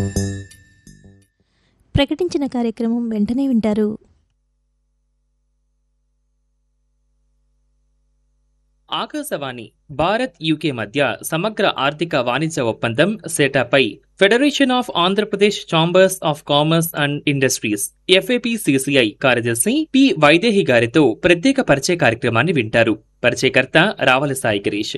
ప్రకటించిన కార్యక్రమం వెంటనే వింటారు ఆకాశవాణి భారత్ యూకే మధ్య సమగ్ర ఆర్థిక వాణిజ్య ఒప్పందం సెటాపై federation of Andhra Pradesh chambers of commerce and industries FAPCCI కార్యదర్శి పి వైదేహి గారితో ప్రత్యేక పరిచయ కార్యక్రమాన్ని వింటారు పరిచయకర్త రావల సాయి గిరీష్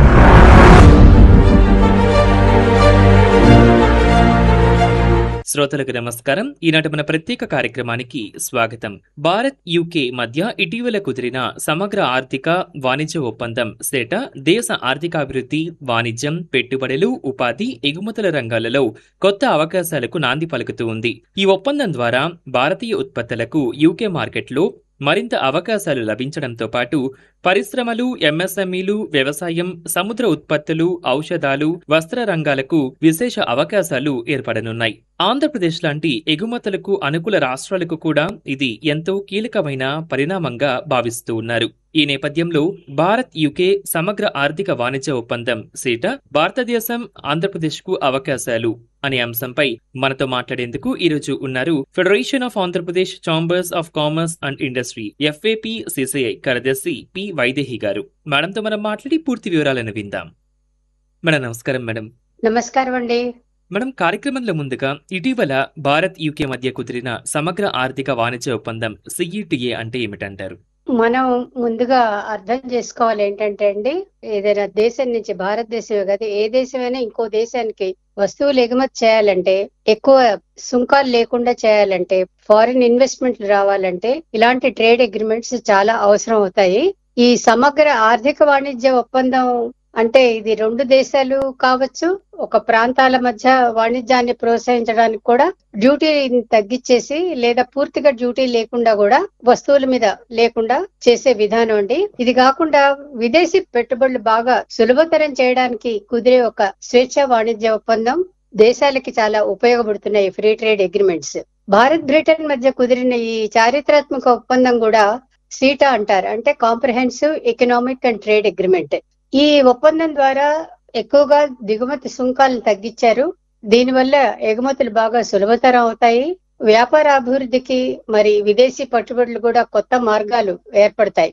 శ్రోతలకు నమస్కారం ఈనాటి మన ప్రత్యేక కార్యక్రమానికి స్వాగతం భారత్ యూకే మధ్య ఇటీవల కుదిరిన సమగ్ర ఆర్థిక వాణిజ్య ఒప్పందం సేట దేశ ఆర్థికాభివృద్ధి వాణిజ్యం పెట్టుబడులు ఉపాధి ఎగుమతుల రంగాలలో కొత్త అవకాశాలకు నాంది పలుకుతూ ఉంది ఈ ఒప్పందం ద్వారా భారతీయ ఉత్పత్తులకు యూకే మార్కెట్లో మరింత అవకాశాలు లభించడంతో పాటు పరిశ్రమలు ఎంఎస్ఎంఈలు వ్యవసాయం సముద్ర ఉత్పత్తులు ఔషధాలు వస్త్ర రంగాలకు విశేష అవకాశాలు ఏర్పడనున్నాయి ఆంధ్రప్రదేశ్ లాంటి ఎగుమతులకు అనుకూల రాష్ట్రాలకు కూడా ఇది ఎంతో కీలకమైన పరిణామంగా భావిస్తూ ఉన్నారు ఈ నేపథ్యంలో భారత్ యూకే సమగ్ర ఆర్థిక వాణిజ్య ఒప్పందం సీట భారతదేశం ఆంధ్రప్రదేశ్ కు అవకాశాలు అనే అంశంపై మనతో మాట్లాడేందుకు ఈరోజు ఉన్నారు federation of Andhra Pradesh chambers of commerce and industry FAP CCI కార్యదర్శి పి వైదేహి గారు మేడంతో మనం మాట్లాడి పూర్తి వివరాలను విందాం మేడం నమస్కారం మేడం నమస్కారం అండి మేడం కార్యక్రమంలో ముందుగా ఇటీవల భారత్ యూకే మధ్య కుదిరిన సమగ్ర ఆర్థిక వాణిజ్య ఒప్పందం సిఈటిఏ అంటే ఏమిటంటారు మనం ముందుగా అర్థం చేసుకోవాలి ఏంటంటే అండి ఏదైనా దేశం నుంచి భారతదేశమే కాదు ఏ దేశమైనా ఇంకో దేశానికి వస్తువులు ఎగుమతి చేయాలంటే ఎక్కువ సుంకాలు లేకుండా చేయాలంటే ఫారిన్ ఇన్వెస్ట్మెంట్లు రావాలంటే ఇలాంటి ట్రేడ్ అగ్రిమెంట్స్ చాలా అవసరం అవుతాయి ఈ సమగ్ర ఆర్థిక వాణిజ్య ఒప్పందం అంటే ఇది రెండు దేశాలు కావచ్చు ఒక ప్రాంతాల మధ్య వాణిజ్యాన్ని ప్రోత్సహించడానికి కూడా డ్యూటీ తగ్గించేసి లేదా పూర్తిగా డ్యూటీ లేకుండా కూడా వస్తువుల మీద లేకుండా చేసే విధానం అండి ఇది కాకుండా విదేశీ పెట్టుబడులు బాగా సులభతరం చేయడానికి కుదిరే ఒక స్వేచ్ఛ వాణిజ్య ఒప్పందం దేశాలకి చాలా ఉపయోగపడుతున్నాయి free trade agreements Bharat Britain మధ్య కుదిరిన ఈ చారిత్రాత్మక ఒప్పందం కూడా సీటా అంటారు అంటే comprehensive economic and trade agreement ఈ ఒప్పందం ద్వారా ఎక్కువగా దిగుమతి సుంకాలను తగ్గించారు దీనివల్ల ఎగుమతులు బాగా సులభతరం అవుతాయి వ్యాపార అభివృద్ధికి మరి విదేశీ పట్టుబడులు కూడా కొత్త మార్గాలు ఏర్పడతాయి